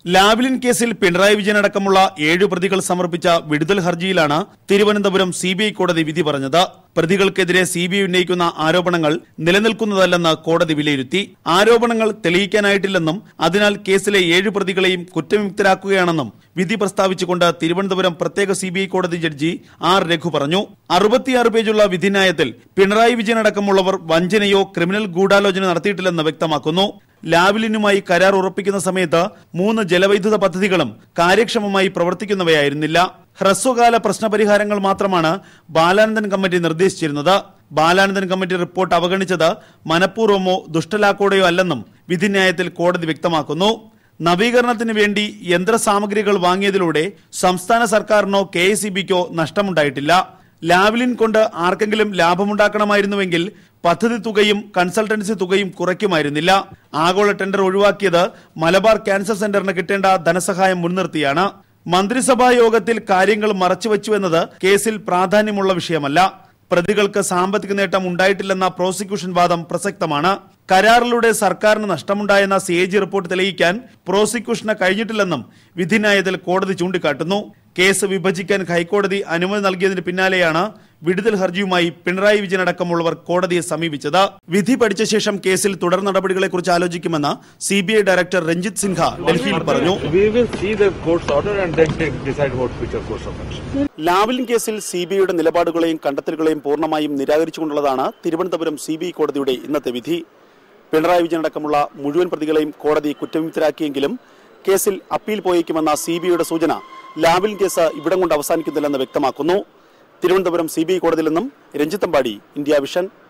Lavalin കേസിൽ പിണറായി വിജയൻ അടക്കമുള്ള ഏഴ് പ്രതികൾ സമർപ്പിച്ച വിടുതൽ ഹർജിയിലാണ് തിരുവനന്തപുരം സി കോടതി വിധി പറഞ്ഞത് പ്രതികൾക്കെതിരെ സി ബി ഐ ഉന്നയിക്കുന്ന ആരോപണങ്ങൾ നിലനിൽക്കുന്നതല്ലെന്ന് കോടതി വിലയിരുത്തി ആരോപണങ്ങൾ തെളിയിക്കാനായിട്ടില്ലെന്നും അതിനാൽ കേസിലെ ഏഴ് പ്രതികളെയും കുറ്റവിമുക്തരാക്കുകയാണെന്നും വിധി പ്രസ്താവിച്ചുകൊണ്ട് തിരുവനന്തപുരം പ്രത്യേക സി കോടതി ജഡ്ജി ആർ രഘു പറഞ്ഞു അറുപത്തിയാറ് പേജുള്ള വിധിന്യായത്തിൽ പിണറായി വിജയൻ അടക്കമുള്ളവർ വഞ്ചനയോ ക്രിമിനൽ ഗൂഢാലോചന നടത്തിയിട്ടില്ലെന്ന് വ്യക്തമാക്കുന്നു ലാവ്ലിനുമായി കരാർ ഉറപ്പിക്കുന്ന സമയത്ത് മൂന്ന് ജലവൈദ്യുത പദ്ധതികളും കാര്യക്ഷമമായി പ്രവർത്തിക്കുന്നവയായിരുന്നില്ല ഹ്രസ്വകാല പ്രശ്നപരിഹാരങ്ങൾ മാത്രമാണ് ബാലാനന്ദൻ കമ്മിറ്റി നിർദ്ദേശിച്ചിരുന്നത് ബാലാനന്ദൻ കമ്മിറ്റി റിപ്പോർട്ട് അവഗണിച്ചത് മനഃപൂർവ്വമോ ദുഷ്ടലാക്കോടെയോ അല്ലെന്നും വിധിന്യായത്തിൽ കോടതി വ്യക്തമാക്കുന്നു നവീകരണത്തിന് വേണ്ടി യന്ത്രസാമഗ്രികൾ വാങ്ങിയതിലൂടെ സംസ്ഥാന സർക്കാരിനോ കെ എസ് നഷ്ടമുണ്ടായിട്ടില്ല ലാവ്ലിൻ കൊണ്ട് ആർക്കെങ്കിലും ലാഭമുണ്ടാക്കണമായിരുന്നുവെങ്കിൽ പദ്ധതി തുകയും കൺസൾട്ടൻസി തുകയും കുറയ്ക്കുമായിരുന്നില്ല ആഗോള ടെൻഡർ ഒഴിവാക്കിയത് മലബാർ ക്യാൻസർ സെന്ററിന് കിട്ടേണ്ട ധനസഹായം മുൻനിർത്തിയാണ് മന്ത്രിസഭാ യോഗത്തിൽ കാര്യങ്ങൾ മറച്ചുവെച്ചുവെന്നത് കേസിൽ പ്രാധാന്യമുള്ള വിഷയമല്ല പ്രതികൾക്ക് സാമ്പത്തിക നേട്ടം ഉണ്ടായിട്ടില്ലെന്ന പ്രോസിക്യൂഷൻ വാദം പ്രസക്തമാണ് കരാറിലൂടെ സർക്കാരിന് നഷ്ടമുണ്ടായെന്ന സി എ ജി റിപ്പോർട്ട് തെളിയിക്കാൻ പ്രോസിക്യൂഷന് കഴിഞ്ഞിട്ടില്ലെന്നും വിധിന്യായത്തിൽ കോടതി ചൂണ്ടിക്കാട്ടുന്നു കേസ് വിഭജിക്കാൻ ഹൈക്കോടതി അനുമതി നൽകിയതിന് പിന്നാലെയാണ് വിടുതൽ ഹർജിയുമായി പിണറായി വിജയൻ അടക്കമുള്ളവർ കോടതിയെ സമീപിച്ചത് വിധി പഠിച്ച ശേഷം കേസിൽ തുടർ നടപടികളെക്കുറിച്ച് ആലോചിക്കുമെന്ന് C B I director Ranjit Sinha ഡൽഹിയിൽ പറഞ്ഞു We will see the court's order and then take, decide what future course of action. Lavalin കേസിൽ സി ബി ഐയുടെ നിലപാടുകളെയും കണ്ടെത്തലുകളെയും പൂർണ്ണമായും നിരാകരിച്ചുകൊണ്ടുള്ളതാണ് തിരുവനന്തപുരം സി ബി ഐ കോടതിയുടെ ഇന്നത്തെ വിധി പിണറായി വിജയൻ അടക്കമുള്ള മുഴുവൻ പ്രതികളെയും കോടതി കുറ്റവിമുക്തരാക്കിയെങ്കിലും കേസിൽ അപ്പീൽ പോയേക്കുമെന്ന സി ബി ഐയുടെ സൂചന ലാവ്ലിൻ കേസ് ഇവിടം കൊണ്ട് അവസാനിക്കുന്നില്ലെന്ന് വ്യക്തമാക്കുന്നു തിരുവനന്തപുരം സി ബി ഐ കോടതിയിൽ നിന്നും രഞ്ജിത്തമ്പാടി ഇന്ത്യ വിഷൻ